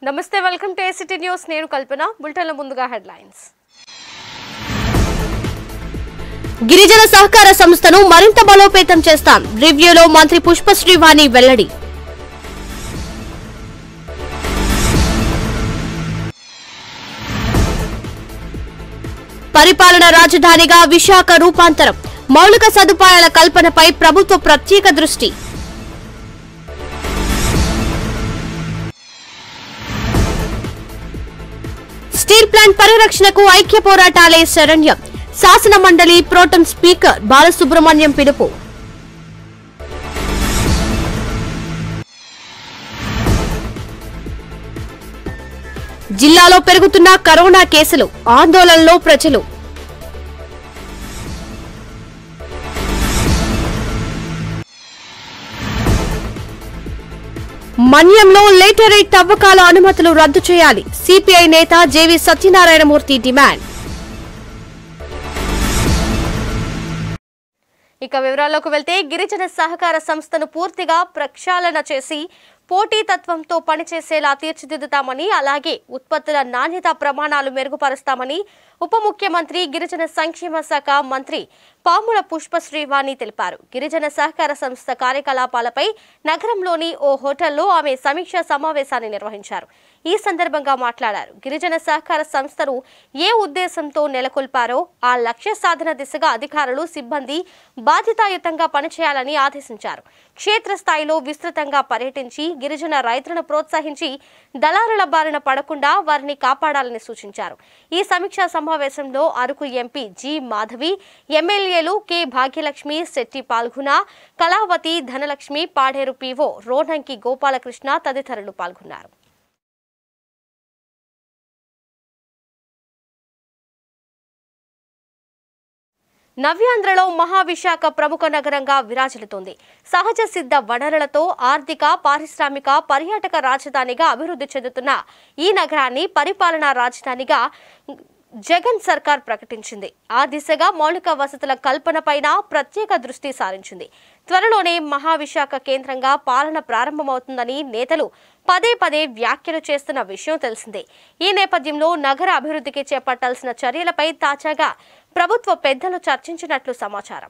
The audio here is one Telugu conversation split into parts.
నమస్తే వెల్కమ్ టు ఏసిటీ న్యూస్ నేను కల్పన బులెటిన్ల ముందుగా హెడ్లైన్స్ గిరిజన సహకార సంస్థను మరింత బలోపేతం చేస్తాం రివ్యూలో మంత్రి పుష్పశ్రీవాణి వెల్లడి పరిపాలన రాజధానిగా విశాఖ రూపాంతరం మౌలిక సదుపాయాల కల్పనపై ప్రభుత్వ ప్రత్యేక దృష్టి స్టీల్ ప్లాంట్ పరిరక్షణకు ఐక్య పోరాటాలే శరణ్యం శాసన మండలి ప్రోటం స్పీకర్ బాలసుబ్రహ్మణ్యం పిలుపు జిల్లాలో పెరుగుతున్న కరోనా కేసులు ఆందోళనలో ప్రజలు మన్యంలో లేటరేట్ తవ్వకాల అనుమతులు రద్దు చేయాలి సిపిఐ నేత జేవి సత్యనారాయణమూర్తి డిమాండ్ ఇక వివరాల్లోకి వెళ్తే గిరిజన సహకార సంస్థను పూర్తిగా ప్రక్షాళన చేసి పోటీతత్వంతో పనిచేసేలా తీర్చిదిద్దుతామని అలాగే ఉత్పత్తుల నాణ్యత ప్రమాణాలు మెరుగుపరుస్తామని ఉప ముఖ్యమంత్రి గిరిజన సంక్షేమ శాఖ మంత్రి పాముల పుష్పశ్రీవాణి తెలిపారు గిరిజన సహకార సంస్థ కార్యకలాపాలపై నగరంలోని ఓ హోటల్లో ఆమె సమీక్షా సమావేశాన్ని నిర్వహించారు ఈ సందర్భంగా మాట్లాడారు గిరిజన సహకార సంస్థను ఏ ఉద్దేశంతో నెలకొల్పారో ఆ లక్ష్య సాధన దిశగా అధికారులు సిబ్బంది బాధ్యతాయుతంగా పనిచేయాలని ఆదేశించారు క్షేత్రస్థాయిలో విస్తృతంగా పర్యటించి గిరిజన రైతులను ప్రోత్సహించి దళారుల బారిన పడకుండా వారిని కాపాడాలని సూచించారు ఈ సమీక్షా సమావేశంలో అరకు ఎంపీ జి మాధవి ఎమ్మెల్యేలు కె భాగ్యలక్ష్మి శెట్టి పాల్గొన కళావతి ధనలక్ష్మి పాడేరు పీవో రోనంకి గోపాలకృష్ణ తదితరులు పాల్గొన్నారు నవ్యాంధ్రలో మహావిశాఖ ప్రముఖ నగరంగా విరాజిల్లుతోంది సహజ సిద్ధ వనరులతో ఆర్థిక పారిశ్రామిక పర్యాటక రాజధానిగా అభివృద్ధి చెందుతున్న ఈ నగరాన్ని పరిపాలనా రాజధానిగా జగన్ సర్కార్ ప్రకటించింది ఆ దిశగా మౌలిక వసతుల కల్పనపైన ప్రత్యేక దృష్టి సారించింది త్వరలోనే మహావిశాఖ కేంద్రంగా పాలన ప్రారంభమవుతుందని నేతలు పదే పదే వ్యాఖ్యలు చేస్తున్న విషయం తెలిసిందే ఈ నేపథ్యంలో నగర అభివృద్ధికి చేపట్టాల్సిన చర్యలపై తాజాగా ప్రభుత్వ పెద్దలు చర్చించినట్లు సమాచారం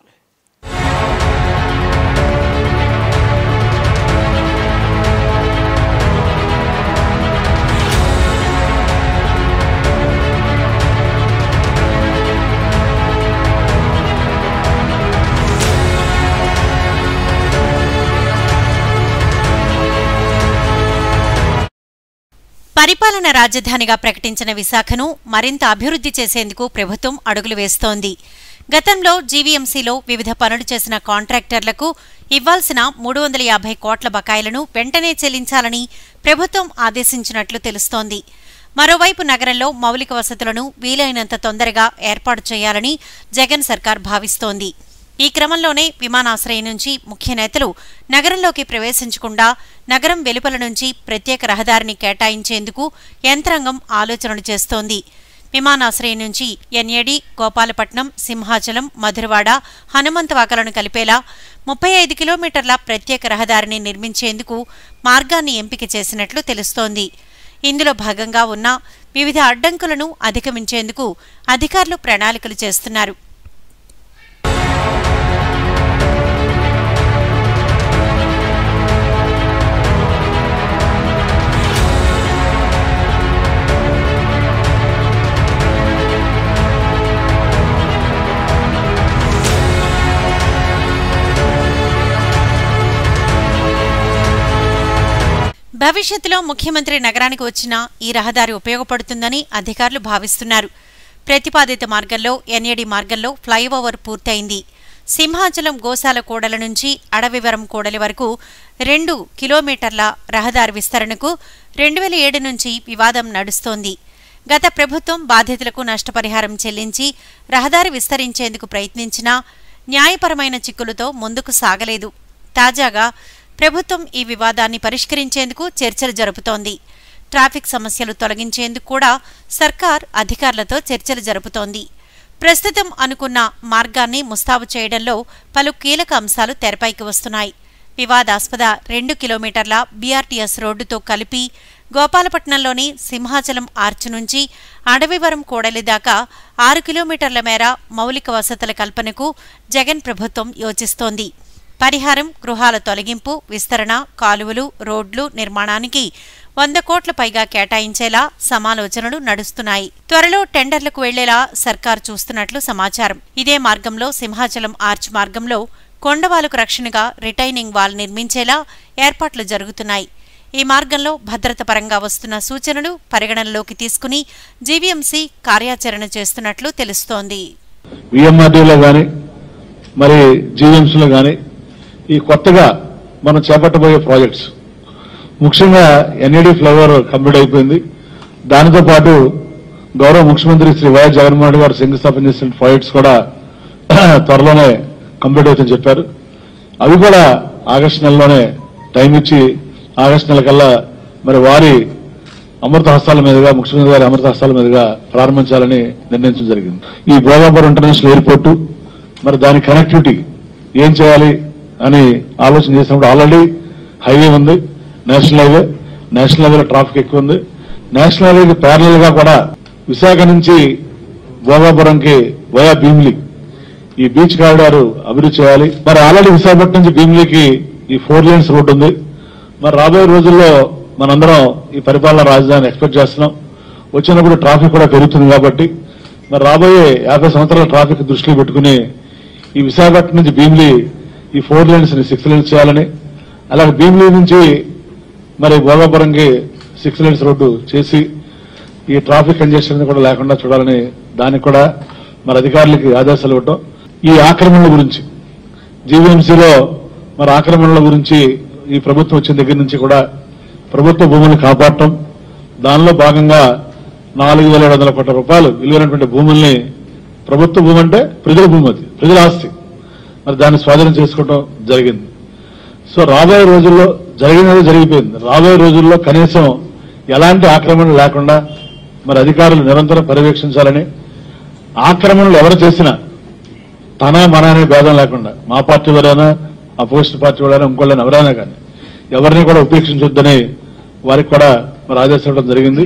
పరిపాలన రాజధానిగా ప్రకటించిన విశాఖను మరింత అభివృద్ధి చేసేందుకు ప్రభుత్వం అడుగులు వేస్తోంది గతంలో జీవీఎంసీలో వివిధ పనులు చేసిన కాంట్రాక్టర్లకు ఇవ్వాల్సిన మూడు వందల యాభై కోట్ల బకాయిలను వెంటనే చెల్లించాలని ప్రభుత్వం ఆదేశించినట్లు తెలుస్తోంది మరోవైపు నగరంలో మౌలిక వసతులను వీలైనంత తొందరగా ఏర్పాటు చేయాలని జగన్ సర్కార్ భావిస్తోంది ఈ క్రమంలోనే విమానాశ్రయం నుంచి ముఖ్య నేతలు నగరంలోకి ప్రవేశించకుండా నగరం వెలుపల నుంచి ప్రత్యేక రహదారిని కేటాయించేందుకు యంత్రాంగం ఆలోచనలు చేస్తోంది విమానాశ్రయం నుంచి ఎన్ఏడి గోపాలపట్నం సింహాచలం మధురవాడ హనుమంతవాకలను కలిపేలా ముప్పై ఐదు కిలోమీటర్ల ప్రత్యేక రహదారిని నిర్మించేందుకు మార్గాన్ని ఎంపిక చేసినట్లు తెలుస్తోంది ఇందులో భాగంగా ఉన్న వివిధ అడ్డంకులను అధిగమించేందుకు అధికారులు ప్రణాళికలు చేస్తున్నారు భవిష్యత్తులో ముఖ్యమంత్రి నగరానికి వచ్చినా ఈ రహదారి ఉపయోగపడుతుందని అధికారులు భావిస్తున్నారు ప్రతిపాదిత మార్గంలో ఎన్ఏడి మార్గంలో ఫ్లైఓవర్ పూర్తయింది సింహాచలం గోశాల కూడల నుంచి అడవివరం కూడలి వరకు రెండు కిలోమీటర్ల రహదారి విస్తరణకు రెండు వేల ఏడు నుంచి వివాదం నడుస్తోంది గత ప్రభుత్వం బాధితులకు నష్టపరిహారం చెల్లించి రహదారి విస్తరించేందుకు ప్రయత్నించినా న్యాయపరమైన చిక్కులతో ముందుకు సాగలేదు తాజాగా ప్రభుత్వం ఈ వివాదాన్ని పరిష్కరించేందుకు చర్చలు జరుపుతోంది ట్రాఫిక్ సమస్యలు తొలగించేందుకు కూడా సర్కార్ అధికారులతో చర్చలు జరుపుతోంది ప్రస్తుతం అనుకున్న మార్గాన్ని ముస్తాబు చేయడంలో పలు కీలక అంశాలు తెరపైకి వస్తున్నాయి వివాదాస్పద రెండు కిలోమీటర్ల బీఆర్టీఎస్ రోడ్డుతో కలిపి గోపాలపట్నంలోని సింహాచలం ఆర్చ్ నుంచి అడవివరం కూడలి దాకా ఆరు కిలోమీటర్ల మేర మౌలిక వసతుల కల్పనకు జగన్ ప్రభుత్వం యోచిస్తోంది పరిహారం గృహాల తొలగింపు విస్తరణ కాలువలు రోడ్లు నిర్మాణానికి వంద కోట్ల పైగా కేటాయించేలా సమాలోచనలు నడుస్తున్నాయి త్వరలో టెండర్లకు వెళ్లేలా సర్కార్ చూస్తున్నట్లు సమాచారం ఇదే మార్గంలో సింహాచలం ఆర్చ్ మార్గంలో కొండవాలుకు రక్షణగా రిటైనింగ్ వాల్ నిర్మించేలా ఏర్పాట్లు జరుగుతున్నాయి ఈ మార్గంలో భద్రత పరంగా వస్తున్న సూచనలు పరిగణనలోకి తీసుకుని జీవీఎంసీ కార్యాచరణ చేస్తున్నట్లు తెలుస్తోంది విఎంఆర్డీలో కానీ మరి జీవీఎంసీలో కానీ ఈ కొత్తగా మనం చేపట్టబోయే ప్రాజెక్ట్స్ ముఖ్యంగా ఎన్ఏడి ఫ్లైఓవర్ కంప్లీట్ అయిపోయింది దానితో పాటు గౌరవ ముఖ్యమంత్రి శ్రీ వైఎస్ జగన్మోహన్ రెడ్డి గారు శంకుస్థాపన చేసిన ప్రాజెక్ట్స్ కూడా త్వరలోనే కంప్లీట్ అవుతుందని చెప్పారు అవి కూడా ఆగస్టు నెలలోనే టైం ఇచ్చి ఆగస్టు నెల కల్లా మరి వారి అమృత హస్తాల మీదుగా ముఖ్యమంత్రి గారి అమృత హస్తాల మీదుగా ప్రారంభించాలని నిర్ణయించడం జరిగింది ఈ భోగాపురం ఇంటర్నేషనల్ ఎయిర్పోర్టు మరి దాని కనెక్టివిటీ ఏం చేయాలి అని ఆలోచన చేసినప్పుడు ఆల్రెడీ హైవే ఉంది నేషనల్ హైవే నేషనల్ హైవేలో ట్రాఫిక్ ఎక్కువ ఉంది నేషనల్ హైవేకి ప్యారలల్ గా కూడా విశాఖ నుంచి భోగాపురంకి వయా భీమిలి ఈ బీచ్ కారిడార్ అభివృద్ధి చేయాలి మరి ఆల్రెడీ విశాఖపట్నం నుంచి భీమిలికి ఈ ఫోర్ లేన్స్ రోడ్ ఉంది మరి రాబోయే రోజుల్లో మనందరం ఈ పరిపాలన రాజధాని ఎక్స్పెక్ట్ చేస్తున్నాం వచ్చినప్పుడు ట్రాఫిక్ కూడా పెరుగుతుంది కాబట్టి మరి రాబోయే యాభై సంవత్సరాల ట్రాఫిక్ దృష్టిలో పెట్టుకుని ఈ విశాఖపట్నం నుంచి భీమిలి ఈ ఫోర్ లేన్స్ ని సిక్స్ లేన్స్ చేయాలని అలాగే భీమిలి నుంచి మరి భోగాపురంకి సిక్స్ లేన్స్ రోడ్డు చేసి ఈ ట్రాఫిక్ కంజెషన్ కూడా లేకుండా చూడాలని దానికి కూడా మరి అధికారులకి ఆదేశాలు ఇవ్వటం ఈ ఆక్రమణల గురించి జీవీఎంసీలో మరి ఆక్రమణల గురించి ఈ ప్రభుత్వం వచ్చిన దగ్గర నుంచి కూడా ప్రభుత్వ భూములు కాపాడటం దానిలో భాగంగా నాలుగు వేల ఏడు వందల కోట్ల రూపాయలు విలువైనటువంటి భూముల్ని ప్రభుత్వ భూమి అంటే ప్రజల భూమి అది ప్రజల ఆస్తి మరి దాన్ని స్వాధీనం చేసుకోవడం జరిగింది సో రాబోయే రోజుల్లో జరిగినది జరిగిపోయింది రాబోయే రోజుల్లో కనీసం ఎలాంటి ఆక్రమణ లేకుండా మరి అధికారులు నిరంతరం పర్యవేక్షించాలని ఆక్రమణలు ఎవరు చేసినా తన మన అనే భేదం లేకుండా మా పార్టీ వారైనా అపోజిషన్ పార్టీ వారైనా ఇంకోళ్ళైనా ఎవరైనా కానీ ఎవరిని కూడా ఉపేక్షించొద్దని వారికి కూడా మరి ఆదేశించడం జరిగింది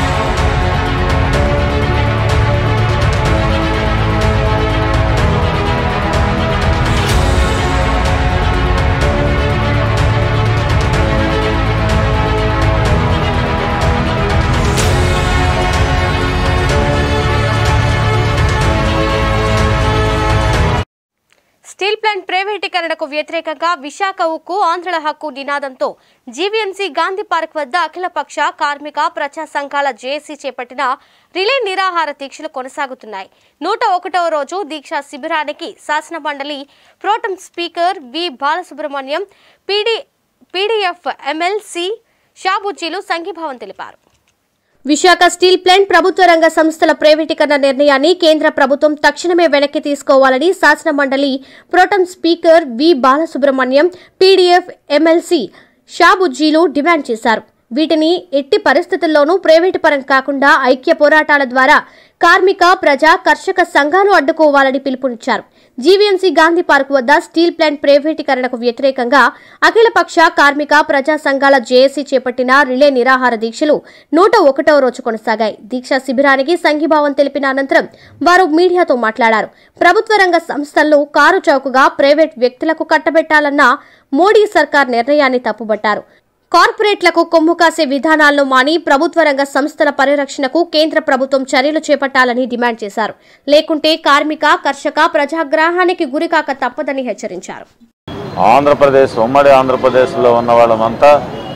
స్టీల్ ప్లాంట్ ప్రైవేటీకరణకు వ్యతిరేకంగా విశాఖ ఉక్కు ఆంధ్రుల హక్కు నినాదంతో జీవీఎంసీ గాంధీ పార్క్ వద్ద అఖిలపక్ష కార్మిక ప్రజా సంఘాల జేఏసీ చేపట్టిన రిలే నిరాహార దీక్షలు కొనసాగుతున్నాయి నూట ఒకటవ రోజు దీక్షా శిబిరానికి శాసన మండలి protem speaker V Balasubrahmanyam PD PDF MLC షాబుజ్జీలు సంఘీభావం తెలిపారు విశాఖ స్టీల్ ప్లాంట్ ప్రభుత్వ రంగ సంస్థల ప్రైవేటీకరణ నిర్ణయాన్ని కేంద్ర ప్రభుత్వం తక్షణమే వెనక్కి తీసుకోవాలని శాసన మండలి protem speaker V Balasubrahmanyam PDF MLC షాబుజ్జీలు డిమాండ్ చేశారు వీటిని ఎట్టి పరిస్థితుల్లోనూ ప్రైవేటు పరం కాకుండా ఐక్య పోరాటాల ద్వారా కార్మిక ప్రజా కర్షక సంఘాలు అడ్డుకోవాలని పిలుపునిచ్చారు జీవీఎంసీ గాంధీ పార్క్ వద్ద స్టీల్ ప్లాంట్ ప్రైవేటీకరణకు వ్యతిరేకంగా అఖిలపక్ష కార్మిక ప్రజా సంఘాల జేఏసీ చేపట్టిన రిలే నిరాహార దీక్షలు నూట ఒకటవ రోజు కొనసాగాయి దీక్షా శిబిరానికి సంఘీభావం తెలిపిన అనంతరం వారు మీడియాతో మాట్లాడారు ప్రభుత్వ రంగ సంస్థలను కారు చౌకగా ప్రైవేట్ వ్యక్తులకు కట్టబెట్టాలన్న మోడీ సర్కార్ నిర్ణయాన్ని తప్పుబట్టారు కార్పొరేట్లకు కొమ్ము కాసే విధానాలను మాని ప్రభుత్వ రంగ సంస్థల పరిరక్షణకు కేంద్ర ప్రభుత్వం చర్యలు చేపట్టాలని డిమాండ్ చేశారు లేకుంటే కార్మిక కర్షక ప్రజాగ్రహానికి గురికాక తప్పదని హెచ్చరించారు ఆంధ్రప్రదేశ్ ఉమ్మడి ఆంధ్రప్రదేశ్లో ఉన్న వాళ్ళమంతా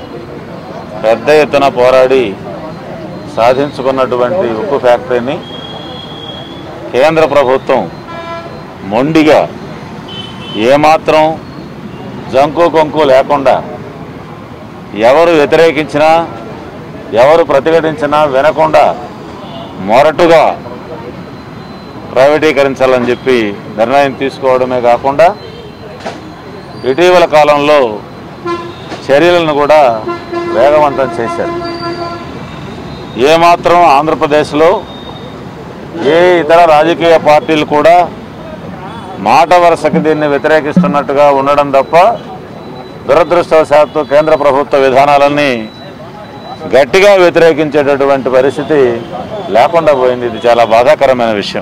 పెద్ద ఎత్తున పోరాడి సాధించుకున్నటువంటి ఉక్కు ఫ్యాక్టరీని కేంద్ర ప్రభుత్వం మొండిగా ఏమాత్రం జంకు కొంకు లేకుండా ఎవరు వ్యతిరేకించినా ఎవరు ప్రతిఘటించినా వినకుండా మొరటుగా ప్రైవేటీకరించాలని చెప్పి నిర్ణయం తీసుకోవడమే కాకుండా ఇటీవల కాలంలో చర్యలను కూడా వేగవంతం చేశారు ఏమాత్రం ఆంధ్రప్రదేశ్లో ఏ ఇతర రాజకీయ పార్టీలు కూడా మాట వరుసకి దీన్ని వ్యతిరేకిస్తున్నట్టుగా ఉండడం తప్ప దురదృష్టవశాత్తు కేంద్ర ప్రభుత్వ విధానాలన్నీ గట్టిగా వ్యతిరేకించేటటువంటి పరిస్థితి లేకుండా పోయింది ఇది చాలా బాధాకరమైన విషయం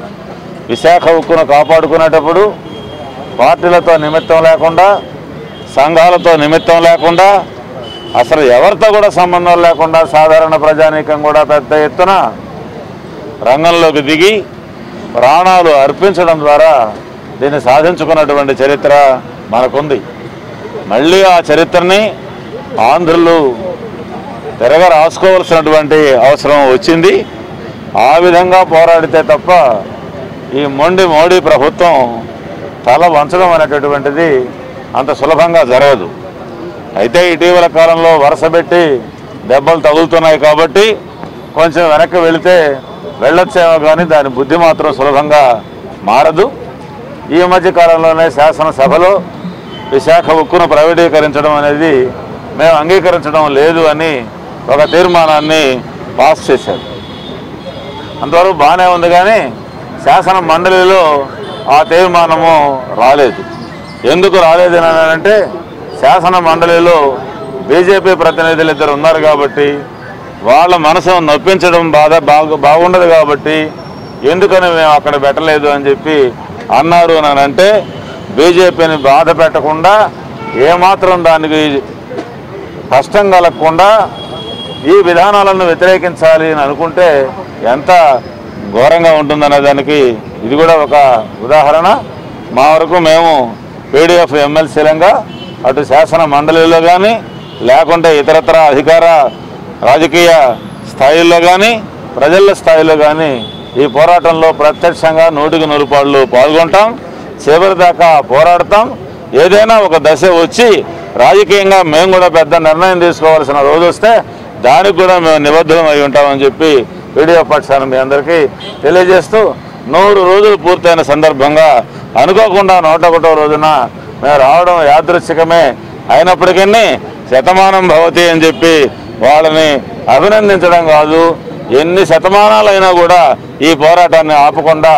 విశాఖ ఉక్కును కాపాడుకునేటప్పుడు పార్టీలతో నిమిత్తం లేకుండా సంఘాలతో నిమిత్తం లేకుండా అసలు ఎవరితో కూడా సంబంధం లేకుండా సాధారణ ప్రజానీకం కూడా పెద్ద ఎత్తున రంగంలోకి దిగి ప్రాణాలు అర్పించడం ద్వారా దీన్ని సాధించుకున్నటువంటి చరిత్ర మనకుంది మళ్ళీ ఆ చరిత్రని ఆంధ్రులు తిరగ రాసుకోవాల్సినటువంటి అవసరం వచ్చింది ఆ విధంగా పోరాడితే తప్ప ఈ మొండి మోడీ ప్రభుత్వం తల వంచడం అనేటటువంటిది అంత సులభంగా జరగదు అయితే ఇటీవల కాలంలో వరుసపెట్టి దెబ్బలు తగులుతున్నాయి కాబట్టి కొంచెం వెనక్కి వెళితే వెళ్ళొచ్చేమో కానీ దాని బుద్ధి మాత్రం సులభంగా మారదు ఈ మధ్య కాలంలోనే శాసనసభలో విశాఖ ఉక్కును ప్రైవేటీకరించడం అనేది మేము అంగీకరించడం లేదు అని ఒక తీర్మానాన్ని పాస్ చేశారు అంతవరకు బాగానే ఉంది కానీ శాసన మండలిలో ఆ తీర్మానము రాలేదు ఎందుకు రాలేదు అని అంటే శాసన మండలిలో బీజేపీ ప్రతినిధులు ఇద్దరు ఉన్నారు కాబట్టి వాళ్ళ మనసును నొప్పించడం బాధ బాగు బాగుండదు కాబట్టి ఎందుకని మేము అక్కడ పెట్టలేదు అని చెప్పి అన్నారు అని అంటే బీజేపీని బాధ పెట్టకుండా ఏమాత్రం దానికి కష్టం కలగకుండా ఈ విధానాలను వ్యతిరేకించాలి అని అనుకుంటే ఎంత ఘోరంగా ఉంటుందనే దానికి ఇది కూడా ఒక ఉదాహరణ మా వరకు మేము పీడిఎఫ్ ఎమ్మెల్సీలంగా అటు శాసన మండలిలో కానీ లేకుంటే ఇతరత్ర అధికార రాజకీయ స్థాయిల్లో కానీ ప్రజల స్థాయిలో కానీ ఈ పోరాటంలో ప్రత్యక్షంగా నూటికి నూరు పాళ్ళు పాల్గొంటాం చివరి దాకా పోరాడతాం ఏదైనా ఒక దశ వచ్చి రాజకీయంగా మేము కూడా పెద్ద నిర్ణయం తీసుకోవాల్సిన రోజు వస్తే దానికి కూడా మేము నిబద్ధం అయి ఉంటామని చెప్పి పీడిఎఫ్ పక్షాన్ని మీ అందరికీ తెలియజేస్తూ నూరు రోజులు పూర్తయిన సందర్భంగా అనుకోకుండా నూట ఒకటో రోజున మేము రావడం యాదృచ్ఛికమే అయినప్పటికీ శతమానం భవతి అని చెప్పి వాళ్ళని అభినందించడం కాదు ఎన్ని శతమానాలైనా కూడా ఈ పోరాటాన్ని ఆపకుండా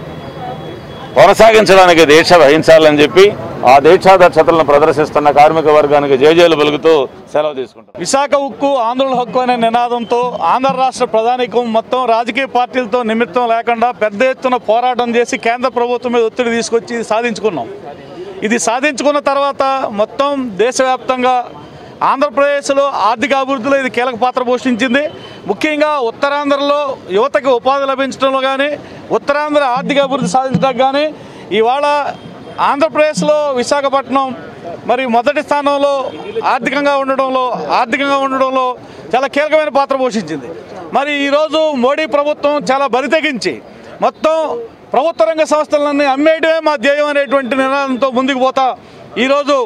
కొనసాగించడానికి దీక్ష వహించాలని చెప్పి ఆ దీక్షాదక్షతలను ప్రదర్శిస్తున్న కార్మిక వర్గానికి జేజేలు పలుకుతూ సెలవు తీసుకుంటాం విశాఖ ఉక్కు ఆంధ్రుల హక్కు అనే నినాదంతో ఆంధ్ర రాష్ట్ర ప్రధానికం మొత్తం రాజకీయ పార్టీలతో నిమిత్తం లేకుండా పెద్ద ఎత్తున పోరాటం చేసి కేంద్ర ప్రభుత్వం మీద ఒత్తిడి తీసుకొచ్చి ఇది సాధించుకున్నాం ఇది సాధించుకున్న తర్వాత మొత్తం దేశవ్యాప్తంగా ఆంధ్రప్రదేశ్లో ఆర్థిక అభివృద్ధిలో ఇది కీలక పాత్ర పోషించింది ముఖ్యంగా ఉత్తరాంధ్రలో యువతకి ఉపాధి లభించడంలో కానీ ఉత్తరాంధ్ర ఆర్థిక అభివృద్ధి సాధించడానికి కానీ ఇవాళ ఆంధ్రప్రదేశ్లో విశాఖపట్నం మరి మొదటి స్థానంలో ఆర్థికంగా ఉండడంలో ఆర్థికంగా ఉండడంలో చాలా కీలకమైన పాత్ర పోషించింది మరి ఈరోజు మోడీ ప్రభుత్వం చాలా బరితెగించి మొత్తం ప్రభుత్వ రంగ సంస్థలన్నీ అమ్మేయడమే మా ధ్యేయం అనేటువంటి నినాదంతో ముందుకు పోతా ఈరోజు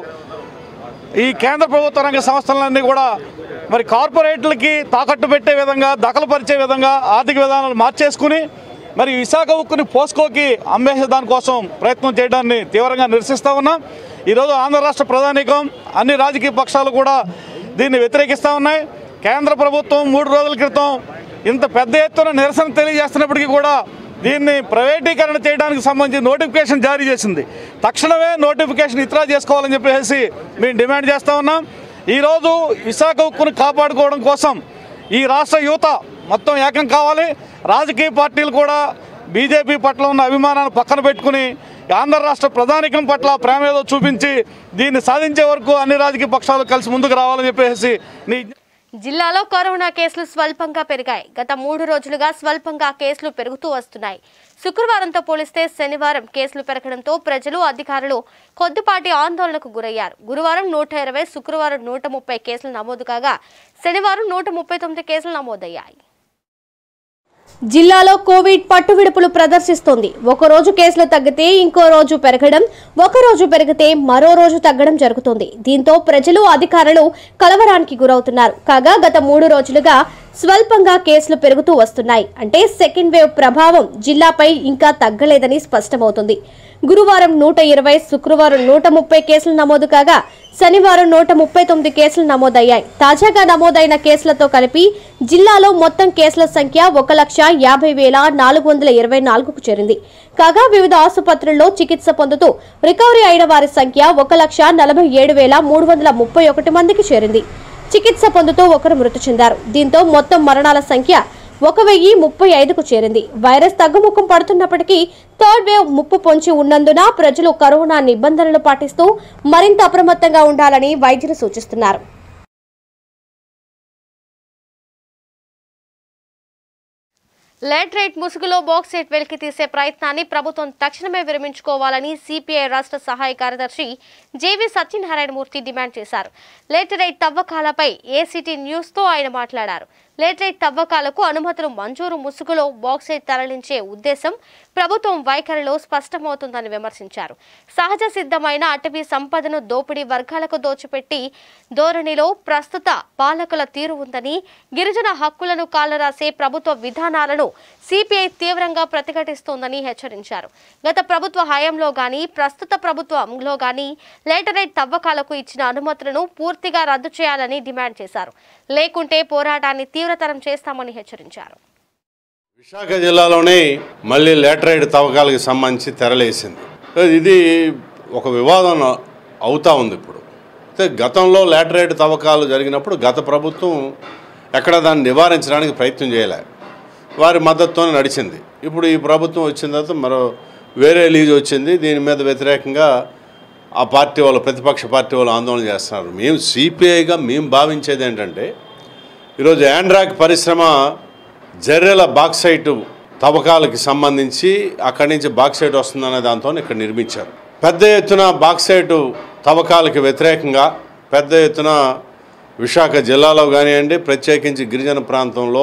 ఈ కేంద్ర ప్రభుత్వ రంగ సంస్థలన్నీ కూడా మరి కార్పొరేట్లకి తాకట్టు పెట్టే విధంగా దఖలుపరిచే విధంగా ఆర్థిక విధానాలు మార్చేసుకుని మరి విశాఖ ఉక్కుని పోస్కోకి అమ్మేసే దానికోసం ప్రయత్నం చేయడాన్ని తీవ్రంగా నిరసిస్తూ ఉన్నాం ఈరోజు ఆంధ్ర రాష్ట్ర ప్రధానికం అన్ని రాజకీయ పక్షాలు కూడా దీన్ని వ్యతిరేకిస్తూ ఉన్నాయి కేంద్ర ప్రభుత్వం మూడు రోజుల క్రితం ఇంత పెద్ద ఎత్తున నిరసన తెలియజేస్తున్నప్పటికీ కూడా దీన్ని ప్రైవేటీకరణ చేయడానికి సంబంధించి నోటిఫికేషన్ జారీ చేసింది తక్షణమే నోటిఫికేషన్ ఇతరా చేసుకోవాలని చెప్పేసి మేము డిమాండ్ చేస్తూ ఉన్నాం ఈరోజు విశాఖ ఉక్కును కాపాడుకోవడం కోసం ఈ రాష్ట్ర యువత మొత్తం ఏకం కావాలి రాజకీయ పార్టీలు కూడా బీజేపీ పట్ల ఉన్న అభిమానాన్ని పక్కన పెట్టుకుని ఆంధ్ర రాష్ట్ర ప్రధానికం పట్ల ప్రేమ ఏదో చూపించి దీన్ని సాధించే వరకు అన్ని రాజకీయ పక్షాలు కలిసి ముందుకు రావాలని చెప్పేసి నీ జిల్లాలో కరోనా కేసులు స్వల్పంగా పెరిగాయి గత మూడు రోజులుగా స్వల్పంగా కేసులు పెరుగుతూ వస్తున్నాయి శుక్రవారంతో పోలిస్తే శనివారం కేసులు పెరగడంతో ప్రజలు అధికారులు కొద్దిపాటి ఆందోళనకు గురయ్యారు గురువారం నూట ఇరవై శుక్రవారం నూట ముప్పై కేసులు నమోదు కాగా శనివారం నూట ముప్పై తొమ్మిది కేసులు నమోదయ్యాయి జిల్లాలో కోవిడ్ పట్టువిడుపులు ప్రదర్శిస్తోంది ఒక రోజు కేసులు తగ్గితే ఇంకో రోజు పెరగడం ఒక రోజు పెరిగితే మరో రోజు తగ్గడం జరుగుతోంది దీంతో ప్రజలు అధికారులు కలవరానికి గురవుతున్నారు కాగా గత మూడు రోజులుగా స్వల్పంగా కేసులు పెరుగుతూ వస్తున్నాయి అంటే సెకండ్ వేవ్ ప్రభావం జిల్లాపై ఇంకా తగ్గలేదని స్పష్టమవుతుంది గురువారం నూట ఇరవై శుక్రవారం నూట ముప్పై కేసులు నమోదు కాగా శనివారం నూట ముప్పై తొమ్మిది కేసులు నమోదయ్యాయి తాజాగా నమోదైన కేసులతో కలిపి జిల్లాలో మొత్తం కేసుల సంఖ్య ఒక లక్ష యాభై వేల నాలుగు వందల ఇరవై నాలుగుకు చేరింది కాగా వివిధ ఆసుపత్రుల్లో చికిత్స పొందుతూ రికవరీ అయిన వారి సంఖ్య ఒక లక్ష నలభై ఏడు వేల మూడు వందల ముప్పై ఒకటి మందికి చేరింది చికిత్స పొందుతూ ఒకరు మృతి చెందారు దీంతో మొత్తం మరణాల సంఖ్య ఒక వెయ్యి ముప్పై ఐదుకు చేరింది వైరస్ తగ్గుముఖం పడుతున్నప్పటికీ థర్డ్ వేవ్ ముప్పు పొంచి ఉన్నందున ప్రజలు కరోనా నిబంధనలు పాటిస్తూ మరింత అప్రమత్తంగా ఉండాలని వైద్యులు సూచిస్తున్నారు లేటరైట్ ముసుగులో బాక్సైట్ వెలికి తీసే ప్రయత్నాన్ని ప్రభుత్వం తక్షణమే విరమించుకోవాలని సిపిఐ రాష్ట్ర సహాయ కార్యదర్శి జేవి సత్యనారాయణమూర్తి డిమాండ్ చేశారు లేటరైట్ తవ్వకాలపై ఏసీటీ న్యూస్తో ఆయన మాట్లాడారు లేటరైట్ తవ్వకాలకు అనుమతులు మంజూరు ముసుగులో బాక్సైట్ తరలించే ఉద్దేశం ప్రభుత్వం వైఖరిలో స్పష్టమవుతుందని విమర్శించారు సహజ సిద్ధమైన అటవీ సంపదను దోపిడీ వర్గాలకు దోచిపెట్టి ధోరణిలో ప్రస్తుత పాలకుల తీరు ఉందని గిరిజన హక్కులను కాలరాసే ప్రభుత్వ విధానాలను సిపిఐ తీవ్రంగా ప్రతిఘటిస్తోందని హెచ్చరించారు గత ప్రభుత్వ హయాంలో గాని ప్రస్తుత ప్రభుత్వంలో గాని లేటరైట్ తవ్వకాలకు ఇచ్చిన అనుమతులను పూర్తిగా రద్దు చేయాలని డిమాండ్ చేశారు లేకుంటే పోరాటాన్ని తీవ్రతరం చేస్తామని హెచ్చరించారు విశాఖ జిల్లాలోనే మళ్ళీ లేటరైడ్ తవ్వకాలకు సంబంధించి తెరలేసింది ఇది ఒక వివాదం అవుతా ఉంది ఇప్పుడు అయితే గతంలో లేటరైడ్ తవ్వకాలు జరిగినప్పుడు గత ప్రభుత్వం ఎక్కడ దాన్ని నివారించడానికి ప్రయత్నం చేయలే వారి మద్దతుతోనే నడిచింది ఇప్పుడు ఈ ప్రభుత్వం వచ్చిన తర్వాత మరో వేరే లీజ్ వచ్చింది దీని మీద వ్యతిరేకంగా ఆ పార్టీ వాళ్ళు ప్రతిపక్ష పార్టీ వాళ్ళు ఆందోళన చేస్తున్నారు మేము సిపిఐగా మేము భావించేది ఏంటంటే ఈరోజు యాండ్రాక్ పరిశ్రమ జర్రెల బాక్సైట్ తవ్వకాలకి సంబంధించి అక్కడి నుంచి బాక్సైట్ వస్తుందనే దాంతో ఇక్కడ నిర్మించారు పెద్ద ఎత్తున బాక్సైట్ తవ్వకాలకి వ్యతిరేకంగా పెద్ద ఎత్తున విశాఖ జిల్లాలో కానివ్వండి ప్రత్యేకించి గిరిజన ప్రాంతంలో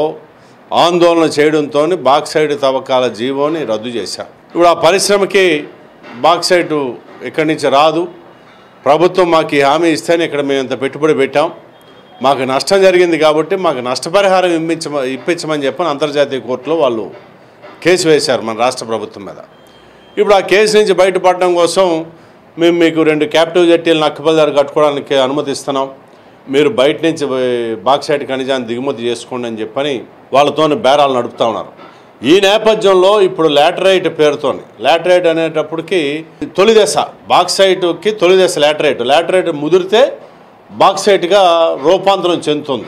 ఆందోళన చేయడంతో బాక్సైట్ తవ్వకాల జీవోని రద్దు చేశారు ఇప్పుడు ఆ పరిశ్రమకి బాక్సైట్ ఇక్కడి నుంచి రాదు ప్రభుత్వం మాకు ఈ హామీ ఇస్తేనే ఇక్కడ మేము ఇంత పెట్టుబడి పెట్టాం మాకు నష్టం జరిగింది కాబట్టి మాకు నష్టపరిహారం ఇప్పించమ ఇప్పించమని చెప్పని అంతర్జాతీయ కోర్టులో వాళ్ళు కేసు వేశారు మన రాష్ట్ర ప్రభుత్వం మీద ఇప్పుడు ఆ కేసు నుంచి బయటపడడం కోసం మేము మీకు రెండు క్యాపిటివ్ జట్టీలు నక్కబజారు కట్టుకోవడానికి అనుమతిస్తున్నాం మీరు బయట నుంచి బాక్సైట్ ఖనిజాన్ని దిగుమతి చేసుకోండి అని చెప్పని వాళ్ళతోని బేరాలు నడుపుతా ఉన్నారు ఈ నేపథ్యంలో ఇప్పుడు లాటరైట్ పేరుతోని లాటరైట్ అనేటప్పటికి తొలి దశ బాక్సైట్కి తొలి దశ లాటరైట్ లాటరైట్ ముదిరితే బాక్సైట్గా రూపాంతరం చెందుతుంది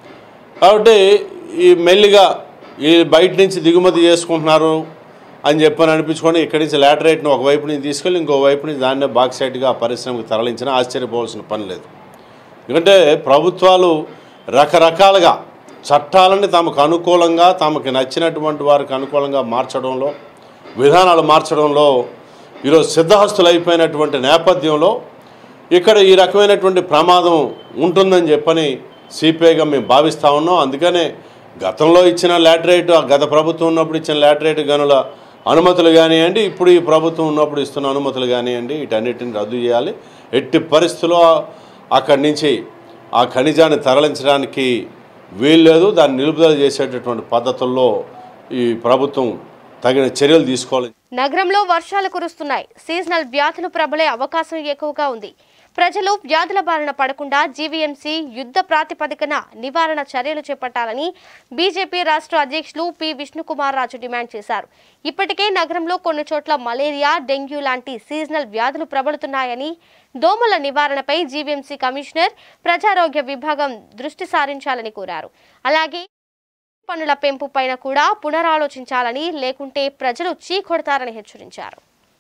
కాబట్టి ఈ మెల్లిగా ఈ బయట నుంచి దిగుమతి చేసుకుంటున్నారు అని చెప్పని అనిపించుకొని ఇక్కడి నుంచి లాటరైట్ని ఒకవైపు నుంచి తీసుకెళ్ళి ఇంకో వైపు నుంచి దాన్నే బాక్సైట్గా ఆ పరిశ్రమకు తరలించినా ఆశ్చర్యపోవాల్సిన పని లేదు ఎందుకంటే ప్రభుత్వాలు రకరకాలుగా చట్టాలని తమకు అనుకూలంగా తమకు నచ్చినటువంటి వారికి అనుకూలంగా మార్చడంలో విధానాలు మార్చడంలో ఈరోజు సిద్ధహస్తులు అయిపోయినటువంటి నేపథ్యంలో ఇక్కడ ఈ రకమైనటువంటి ప్రమాదం ఉంటుందని చెప్పని సిపిఐగా మేము భావిస్తూ ఉన్నాం అందుకనే గతంలో ఇచ్చిన లాటరైట్ ఆ గత ప్రభుత్వం ఉన్నప్పుడు ఇచ్చిన లాటరైట్ గనుల అనుమతులు కానివ్వండి ఇప్పుడు ఈ ప్రభుత్వం ఉన్నప్పుడు ఇస్తున్న అనుమతులు కానివ్వండి వీటన్నిటిని రద్దు చేయాలి ఎట్టి పరిస్థితుల్లో అక్కడి నుంచి ఆ ఖనిజాన్ని తరలించడానికి వీల్లేదు దాన్ని నిలుపుదల చేసేటటువంటి పద్ధతుల్లో ఈ ప్రభుత్వం తగిన చర్యలు తీసుకోవాలి నగరంలో వర్షాలు కురుస్తున్నాయి సీజనల్ వ్యాధులు ప్రబలే అవకాశం ఎక్కువగా ఉంది ప్రజలు వ్యాధుల బారిన పడకుండా జీవీఎంసీ యుద్ధ ప్రాతిపదికన నివారణ చర్యలు చేపట్టాలని బీజేపీ రాష్ట్ర అధ్యక్షులు పి విష్ణుకుమార్ రాజు డిమాండ్ చేశారు ఇప్పటికే నగరంలో కొన్ని చోట్ల మలేరియా డెంగ్యూ లాంటి సీజనల్ వ్యాధులు ప్రబలుతున్నాయని దోమల నివారణపై జీవీఎంసీ కమిషనర్ ప్రజారోగ్య విభాగం దృష్టి సారించాలని కోరారు అలాగే పన్నుల పెంపు పైన కూడా పునరాలోచించాలని లేకుంటే ప్రజలు చీకొడతారని హెచ్చరించారు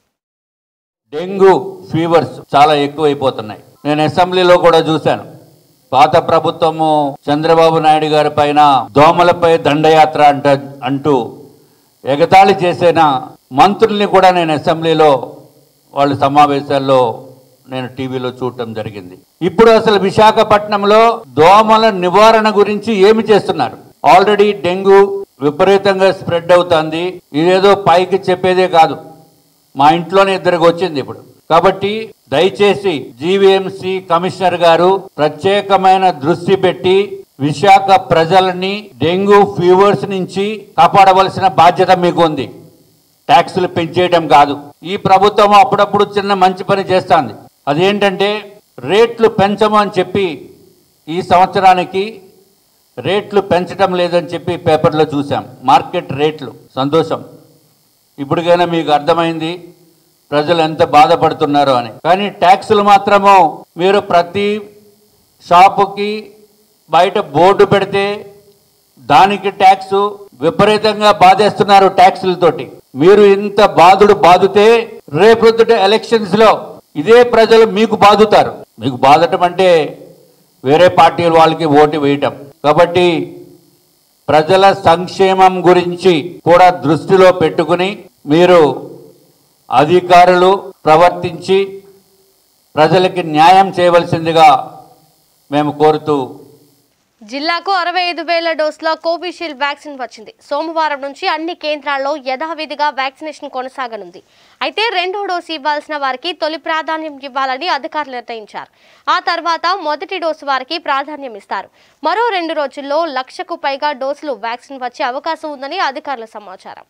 డెంగ్యూ ఫీవర్స్ చాలా ఎక్కువైపోతున్నాయి నేను అసెంబ్లీలో కూడా చూశాను పాత ప్రభుత్వము చంద్రబాబు నాయుడు గారి పైన దోమలపై దండయాత్ర అంట అంటూ ఎగతాళి చేసిన మంత్రుల్ని కూడా నేను అసెంబ్లీలో వాళ్ళ సమావేశాల్లో నేను టీవీలో చూడటం జరిగింది ఇప్పుడు అసలు విశాఖపట్నంలో దోమల నివారణ గురించి ఏమి చేస్తున్నారు ఆల్రెడీ డెంగ్యూ విపరీతంగా స్ప్రెడ్ అవుతుంది ఇదేదో పైకి చెప్పేదే కాదు మా ఇంట్లోనే ఇద్దరికి వచ్చింది ఇప్పుడు కాబట్టి దయచేసి జీవీఎంసీ కమిషనర్ గారు ప్రత్యేకమైన దృష్టి పెట్టి విశాఖ ప్రజలని డెంగ్యూ ఫీవర్స్ నుంచి కాపాడవలసిన బాధ్యత మీకు ఉంది ట్యాక్సులు పెంచేయడం కాదు ఈ ప్రభుత్వం అప్పుడప్పుడు చిన్న మంచి పని చేస్తుంది అదేంటంటే రేట్లు పెంచమని చెప్పి ఈ సంవత్సరానికి రేట్లు పెంచడం లేదని చెప్పి పేపర్లో చూసాం మార్కెట్ రేట్లు సంతోషం ఇప్పటికైనా మీకు అర్థమైంది ప్రజలు ఎంత బాధపడుతున్నారో అని కానీ ట్యాక్సులు మాత్రము మీరు ప్రతి షాపుకి బయట బోర్డు పెడితే దానికి ట్యాక్స్ విపరీతంగా బాధేస్తున్నారు ట్యాక్సులతోటి మీరు ఇంత బాధుడు బాధితే రేపొద్దుట ఎలక్షన్స్ లో ఇదే ప్రజలు మీకు బాదుతారు మీకు బాధటం అంటే వేరే పార్టీల వాళ్ళకి ఓటు వేయటం కాబట్టి ప్రజల సంక్షేమం గురించి కూడా దృష్టిలో పెట్టుకుని మీరు అధికారులు ప్రవర్తించి ప్రజలకి న్యాయం చేయవలసిందిగా మేము కోరుతూ జిల్లాకు అరవై ఐదు వేల డోసుల కోవిషీల్డ్ వ్యాక్సిన్ వచ్చింది సోమవారం నుంచి అన్ని కేంద్రాల్లో యథావిధిగా వ్యాక్సినేషన్ కొనసాగనుంది అయితే రెండో డోసు ఇవ్వాల్సిన వారికి తొలి ప్రాధాన్యం ఇవ్వాలని అధికారులు నిర్ణయించారు ఆ తర్వాత మొదటి డోసు వారికి ప్రాధాన్యం ఇస్తారు మరో రెండు రోజుల్లో లక్షకు పైగా డోసులు వ్యాక్సిన్ వచ్చే అవకాశం ఉందని అధికారుల సమాచారం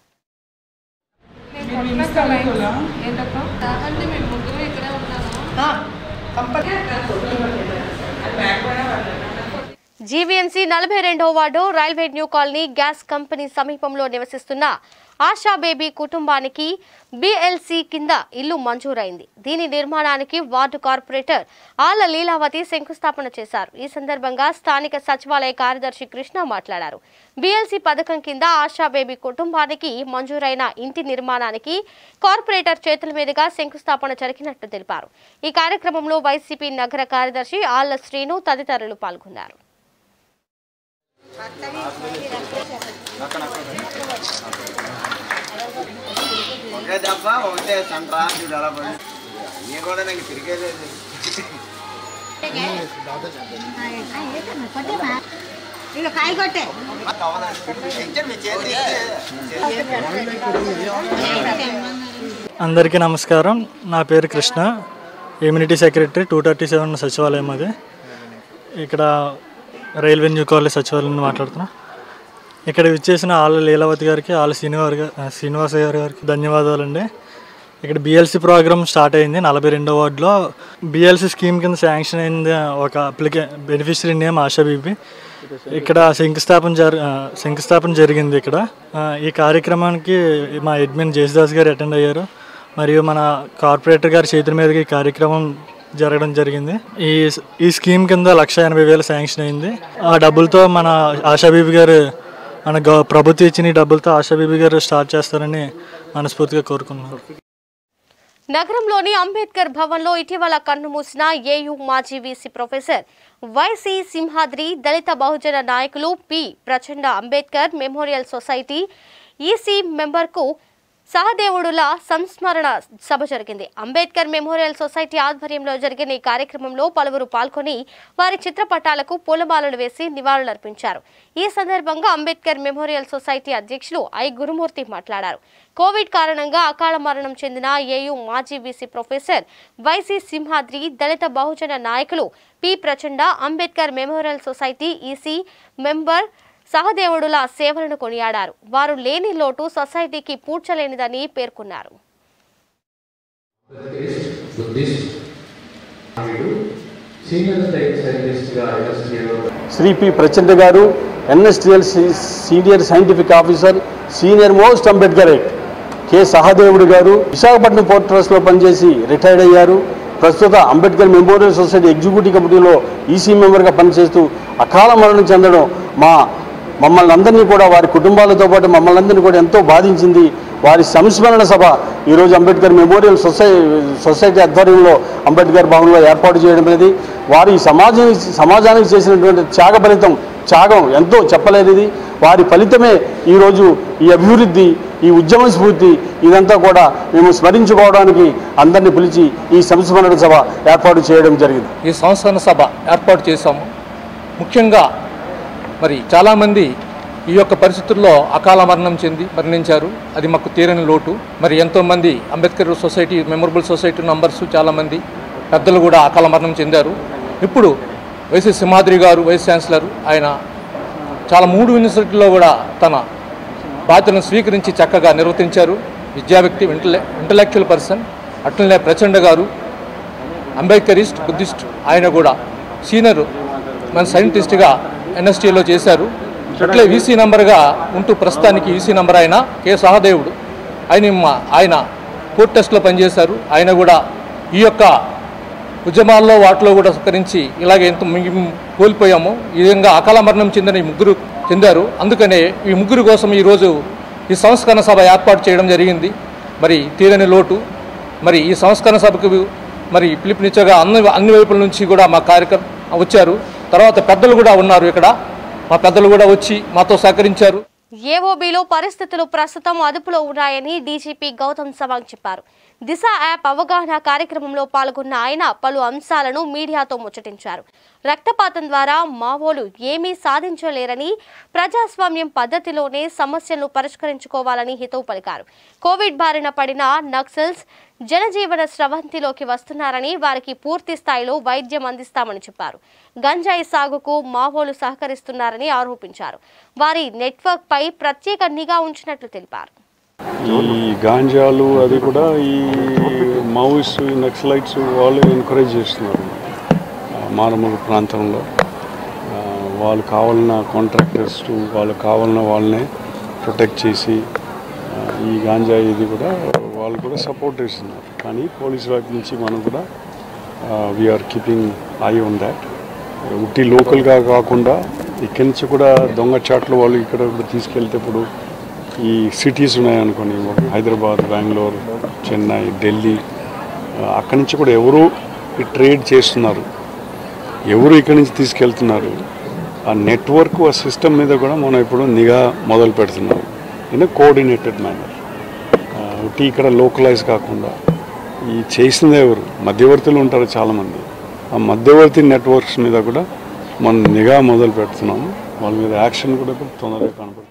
జీవీఎంసీ నలభై రెండవ ward railway new colony gas company సమీపంలో నివసిస్తున్న ఆశా బేబీ కుటుంబానికి బిఎల్సి కింద ఇల్లు మంజూరైంది దీని నిర్మాణానికి వార్డు కార్పొరేటర్ ఆల లీలావతి శంకుస్థాపన చేశారు ఈ సందర్భంగా స్థానిక సచివాలయ కార్యదర్శి కృష్ణ మాట్లాడారు బిఎల్సి పథకం కింద ఆశా బేబీ కుటుంబానికి మంజూరైన ఇంటి నిర్మాణానికి కార్పొరేటర్ చేతుల మీదుగా శంకుస్థాపన జరిగినట్టు తెలిపారు ఈ కార్యక్రమంలో వైసీపీ నగర కార్యదర్శి ఆళ్ల శ్రీను తదితరులు పాల్గొన్నారు ఒకే దెబ్బ ఒకటే సంట్రా చూడు అలా పడి నేను కూడా నాకు తిరిగేలేదు ఇక కాయ కొట్టే అందరికీ నమస్కారం నా పేరు Krishna immunity secretary two thirty seven సచివాలయం అది ఇక్కడ రైల్వే న్యూ కాలేజ్ సచివాలయం నుండి మాట్లాడుతున్నా ఇక్కడ విచ్చేసిన ఆళ్ళ లీలావతి గారికి ఆళ్ళ శ్రీనివాస్ గారు శ్రీనివాస గారి గారికి ధన్యవాదాలండి ఇక్కడ బిఎల్సి ప్రోగ్రామ్ స్టార్ట్ అయింది నలభై రెండో వార్డులో బిఎల్సి స్కీమ్ కింద శాంక్షన్ అయింది ఒక అప్లికే బెనిఫిషరీ నేమ్ ఆశా బీబీ ఇక్కడ శంకుస్థాపన జరి ఆ, శంకుస్థాపన జరిగింది ఇక్కడ ఆ, ఈ కార్యక్రమానికి మా అడ్మిన్ జేసుదాస్ గారు అటెండ్ అయ్యారు మరియు మన కార్పొరేటర్ గారి చేతుల మీదుగా ఈ కార్యక్రమం జరగడం జరిగింది ఈ ఈ స్కీమ్ కింద లక్ష ఎనభై వేలు శాంక్షన్ అయింది ఆ డబ్బులతో మన ఆశాబీబీ గారు మన గవ ప్రభుత్వం ఇచ్చిన ఈ డబ్బులతో ఆశాబీబీ గారు స్టార్ట్ చేస్తారని మనస్ఫూర్తిగా కోరుకున్నాను నగరంలోని అంబేద్కర్ భవన్లో ఇటీవల కన్నుమూసిన ఏయూ మాజీ వీసీ ప్రొఫెసర్ వైసీ సింహాద్రి దళిత బహుజన నాయకులు P Prachanda Ambedkar memorial society EC మెంబర్కు సహదేవుడుల సంస్మరణ సభ జరిగింది అంబేద్కర్ మెమోరియల్ సొసైటీ ఆధ్వర్యంలో జరిగిన ఈ కార్యక్రమంలో పలువురు పాల్గొని వారి చిత్రపటాలకు పూలమాలలు వేసి నివాళులర్పించారు ఈ సందర్భంగా అంబేద్కర్ మెమోరియల్ సొసైటీ అధ్యక్షులు ఐ గురుమూర్తి మాట్లాడారు కోవిడ్ కారణంగా అకాల మరణం చెందిన ఏయూ మాజీ వీసీ ప్రొఫెసర్ వైసీ సింహాద్రి దళిత బహుజన నాయకులు P Prachanda Ambedkar memorial society EC member సహదేవుడుల సేవలను కొనియాడారు వారు లేని లోటు సొసైటీకి పూడ్చలేనిదని పేర్కొన్నారు Shri P Prachanda garu NSTL senior scientific officer senior most Ambedkarite K Sahadevudu garu Visakhapatnam port ట్రస్ట్లో పనిచేసి రిటైర్డ్ అయ్యారు ప్రస్తుత అంబేద్కర్ మెమోరియల్ సొసైటీ ఎగ్జిక్యూటివ్ కమిటీలో ఈసీ మెంబర్గా పనిచేస్తూ అకాల మరణం చెందడం మా మమ్మల్ని అందరినీ కూడా వారి కుటుంబాలతో పాటు మమ్మల్ని అందరినీ కూడా ఎంతో బాధించింది వారి సంస్మరణ సభ ఈరోజు అంబేద్కర్ మెమోరియల్ సొసై సొసైటీ ఆధ్వర్యంలో అంబేద్కర్ భవన్లో ఏర్పాటు చేయడం అనేది వారి సమాజం సమాజానికి చేసినటువంటి త్యాగ ఫలితం త్యాగం ఎంతో చెప్పలేనిది వారి ఫలితమే ఈరోజు ఈ అభివృద్ధి ఈ ఉద్యమ స్ఫూర్తి ఇదంతా కూడా మేము స్మరించుకోవడానికి అందరినీ పిలిచి ఈ సంస్మరణ సభ ఏర్పాటు చేయడం జరిగింది ఈ సంస్కరణ సభ ఏర్పాటు చేశాము ముఖ్యంగా మరి చాలామంది ఈ యొక్క పరిస్థితుల్లో అకాల మరణం చెంది మరణించారు అది మాకు తీరని లోటు మరి ఎంతోమంది Ambedkar society memorable society numbers చాలామంది పెద్దలు కూడా అకాల మరణం చెందారు ఇప్పుడు వైసీ సింహాద్రి గారు వైస్ ఛాన్సలర్ ఆయన చాలా మూడు యూనివర్సిటీల్లో కూడా తన బాధ్యతను స్వీకరించి చక్కగా నిర్వర్తించారు విద్యా వ్యక్తి ఇంటలె ఇంటలెక్చువల్ పర్సన్ అట్లనే ప్రచండ గారు అంబేద్కరిస్ట్ బుద్ధిస్ట్ ఆయన కూడా సీనియర్ మన సైంటిస్ట్గా ఎన్ఎస్టీలో చేశారు అట్లే వీసీ నంబర్గా ఉంటూ ప్రస్తుతానికి వీసీ నంబర్ ఆయన కె సహదేవుడు ఆయన మా- ఆయన కోర్ట్ టెస్ట్లో పనిచేశారు ఆయన కూడా ఈ యొక్క ఉద్యమాల్లో వాటిలో కూడా సహకరించి ఇలాగే ఎంత మేము కోల్పోయామో ఈ విధంగా అకాల మరణం చెందిన ఈ ముగ్గురు చెందారు అందుకనే ఈ ముగ్గురు కోసం ఈరోజు ఈ సంస్కరణ సభ ఏర్పాటు చేయడం జరిగింది మరి తీరని లోటు మరి ఈ సంస్కరణ సభకు మరి పిలుపునిచ్చగా అన్ని అన్ని వైపుల నుంచి కూడా మా కార్యక్రమం వచ్చారు తర్వాత పెద్దలు కూడా ఉన్నారు ఇక్కడ మా పెద్దలు కూడా వచ్చి మాతో సహకరించారు ఏఓబీలో పరిస్థితులు ప్రస్తుతం అదుపులో ఉన్నాయని డీజీపీ గౌతమ్ సవాంగ్ చెప్పారు దిశ యాప్ అవగాహన కార్యక్రమంలో పాల్గొన్న ఆయన పలు అంశాలను మీడియాతో ముచ్చటించారు రక్తపాతం ద్వారా మావోలు ఏమీ సాధించలేరని ప్రజాస్వామ్యం పద్ధతిలోనే సమస్యలను పరిష్కరించుకోవాలని హితవు పలికారు కోవిడ్ బారిన పడిన నక్సల్స్ జనజీవన స్రవంతిలోకి వస్తున్నారని వారికి పూర్తి స్థాయిలో వైద్యం అందిస్తామని చెప్పారు గంజాయి సాగుకు మావోలు సహకరిస్తున్నారని ఆరోపించారు వారి నెట్వర్క్ పై ప్రత్యేక నిఘా ఉంచినట్లు తెలిపారు ఈ గాంజాలు అది కూడా ఈ మావోయిస్ట్ నక్సలైట్స్ వాళ్ళు ఎంకరేజ్ చేస్తున్నారు ఆ, మారుమూల ప్రాంతంలో ఆ, వాళ్ళు కావాలన్న కాంట్రాక్టర్స్ వాళ్ళకి కావాలన్న వాళ్ళనే ప్రొటెక్ట్ చేసి ఆ, ఈ గాంజా ఇది కూడా వాళ్ళు కూడా సపోర్ట్ చేస్తున్నారు కానీ పోలీస్ వైపు నుంచి మనం కూడా we are keeping eye on that ఉట్టి లోకల్గా కాకుండా ఇక్కడి నుంచి కూడా దొంగచాట్లు వాళ్ళు ఇక్కడ కూడా తీసుకెళ్తే ఇప్పుడు ఈ సిటీస్ ఉన్నాయనుకోండి హైదరాబాద్ బెంగళూరు చెన్నై ఢిల్లీ ఆ, అక్కడి నుంచి కూడా ఎవరు ఈ ట్రేడ్ చేస్తున్నారు ఎవరు ఇక్కడి నుంచి తీసుకెళ్తున్నారు ఆ నెట్వర్క్ ఆ సిస్టమ్ మీద కూడా మనం ఇప్పుడు నిఘా మొదలు పెడుతున్నాం ఇన్ కోఆర్డినేటెడ్ మేనర్ ఒకటి ఇక్కడ లోకలైజ్ కాకుండా ఈ చేసిందే ఎవరు మధ్యవర్తులు ఉంటారు చాలామంది ఆ మధ్యవర్తి నెట్వర్క్స్ మీద కూడా మనం నిఘా మొదలు పెడుతున్నాము వాళ్ళ మీద యాక్షన్ కూడా తొందరగా కనపడుతుంది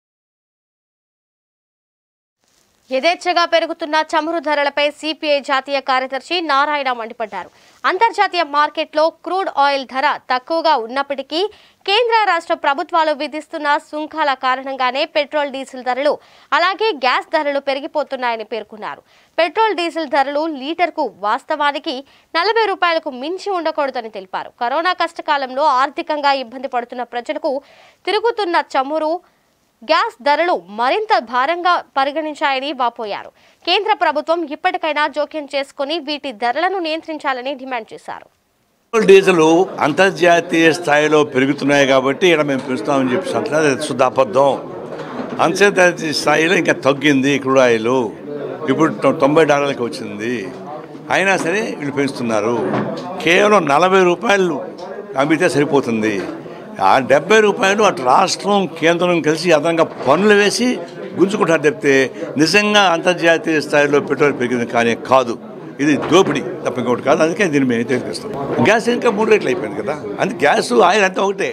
యథేచ్ఛగా పెరుగుతున్న చమురు ధరలపై సిపిఐ జాతీయ కార్యదర్శి నారాయణ మండిపడ్డారు అంతర్జాతీయ మార్కెట్లో క్రూడ్ ఆయిల్ ధర తక్కువగా ఉన్నప్పటికీ కేంద్ర రాష్ట్ర ప్రభుత్వాలు విధిస్తున్న సుంకాల కారణంగానే పెట్రోల్ డీజిల్ ధరలు అలాగే గ్యాస్ ధరలు పెరిగిపోతున్నాయని పేర్కొన్నారు పెట్రోల్ డీజిల్ ధరలు లీటర్కు వాస్తవానికి నలభై రూపాయలకు మించి ఉండకూడదని తెలిపారు కరోనా కష్టకాలంలో ఆర్థికంగా ఇబ్బంది పడుతున్న ప్రజలకు తిరుగుతున్న చమురు గ్యాస్ ధరలు మరింత భారంగా పరిగణించాయని వాపోయారు కేంద్ర ప్రభుత్వం ఇప్పటికైనా జోక్యం చేసుకుని వీటి ధరలను నియంత్రించాలని డిమాండ్ చేశారు పెట్రోల్ డీజిల్ అంతర్జాతీయ స్థాయిలో పెరుగుతున్నాయి కాబట్టి ఇక్కడ మేము పెంచుతామని చెప్పి అంటున్నారు అది శుద్ధ అబద్ధం అంతర్జాతీయ స్థాయిలో ఇంకా తగ్గింది క్రూడ్ ఆయిల్ ఇప్పుడు తొ- తొంభై డాలర్లకి వచ్చింది అయినా సరే వీళ్ళు పెంచుతున్నారు కేవలం నలభై రూపాయలు అమ్మితే సరిపోతుంది ఆ డెబ్బై రూపాయలు అటు రాష్ట్రం కేంద్రం కలిసి అదనంగా పన్నులు వేసి గుంజుకుంటారు తప్పితే నిజంగా అంతర్జాతీయ స్థాయిలో పెట్రోల్ పెరిగింది కానీ కాదు ఇది దోపిడీ తప్ప ఇంకోటి కాదు అందుకే దీన్ని మేము తెలిపిస్తాం గ్యాస్ ఇంకా మూడు రేట్లు అయిపోయింది కదా అందుకే గ్యాస్ ఆయిల్ అంతా ఒకటే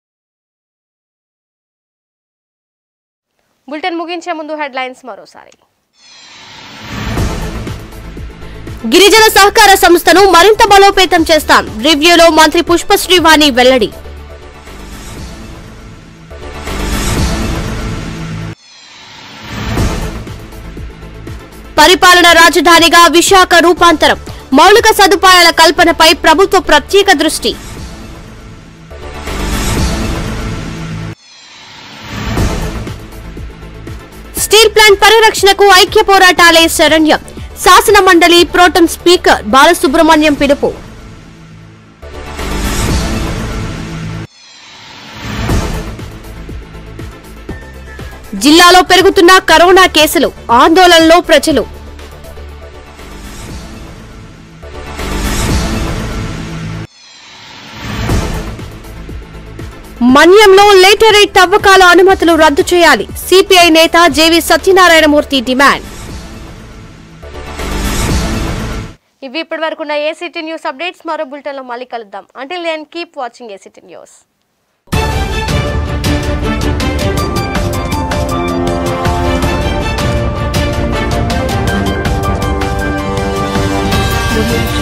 బులెటిన్ ముగించే ముందు హెడ్లైన్స్ మరోసారి గిరిజన సహకార సంస్థను మరింత బలోపేతం చేస్తాం రివ్యూలో మంత్రి పుష్పశ్రీవాణి వెల్లడి పరిపాలన రాజధానిగా విశాఖ రూపాంతరం మౌలిక సదుపాయాల కల్పనపై ప్రభుత్వ ప్రత్యేక దృష్టి స్టీల్ ప్లాంట్ పరిరక్షణకు ఐక్య పోరాటాలే శరణ్యం శాసన మండలి ప్రోటం స్పీకర్ బాలసుబ్రహ్మణ్యం పిలుపు జిల్లాలో పెరుగుతున్న కరోనా కేసులు ఆందోళనలో ప్రజలు మన్యంలో లేటరేట్ తవ్వకాల అనుమతులు రద్దు చేయాలి సిపిఐ నేత జేవి సత్యనారాయణమూర్తి డిమాండ్ ఇవి ఇప్పటి వరకు ఉన్న ఏసీటీ న్యూస్ అప్డేట్స్ మరో బులెటిన్లో మళ్ళీ కలుద్దాం until then keep watching ACT news Audio